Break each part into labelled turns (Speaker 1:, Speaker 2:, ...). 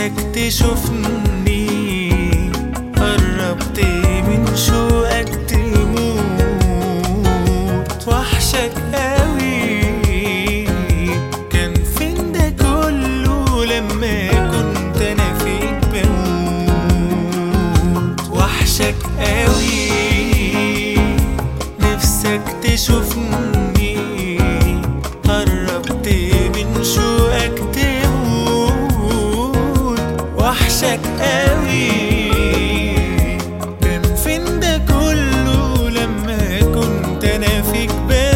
Speaker 1: نفسك تشوفني قربت من شوقك تموت وحشك قوي كان فين ده كله لما كنت انا فيك بموت وحشك قوي نفسك تشوفني قربت من شوقك تموت وحشك قوي كان فين ده كله لما كنت انا فيك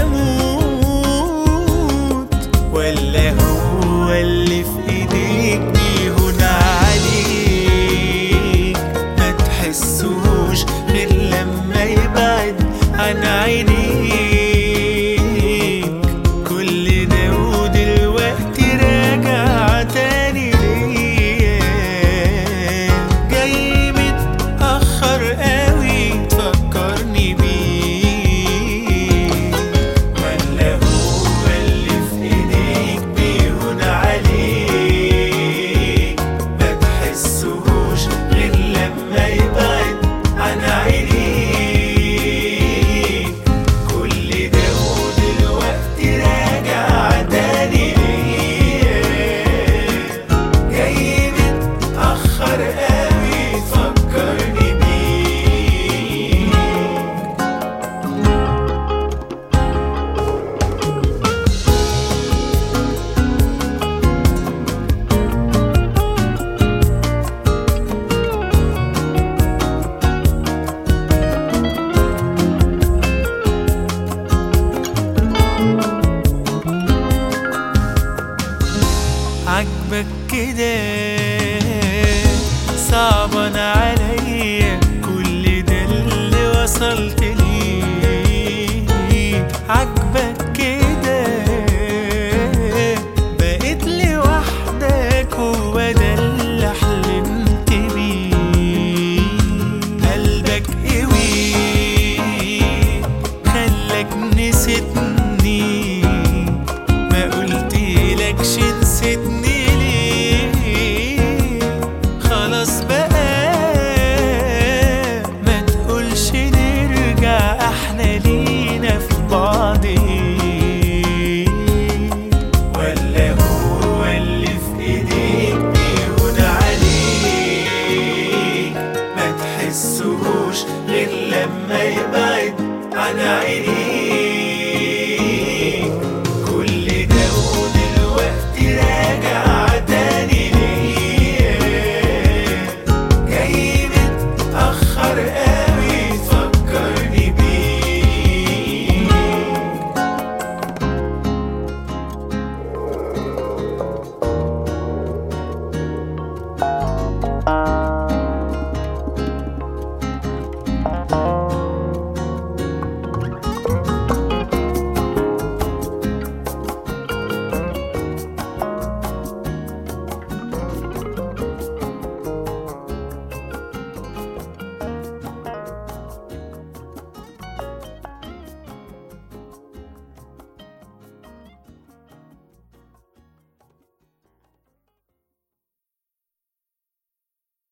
Speaker 1: بموت ولا هو اللي في ايديك بيهون عليك ما تحسوش غير لما يبعد عن عينيك كل ده ودلوقتي راجع تاني ليا جاي متأخر قوي تفكرني بيه ولا هو اللي في ايديك بيهون عليك ما تحسوش غير لما يبعد عن عينيك كل ده ودلوقتي راجع تاني ليا جاي متأخر قوي تفكرني بيه عجبك كده صعب انا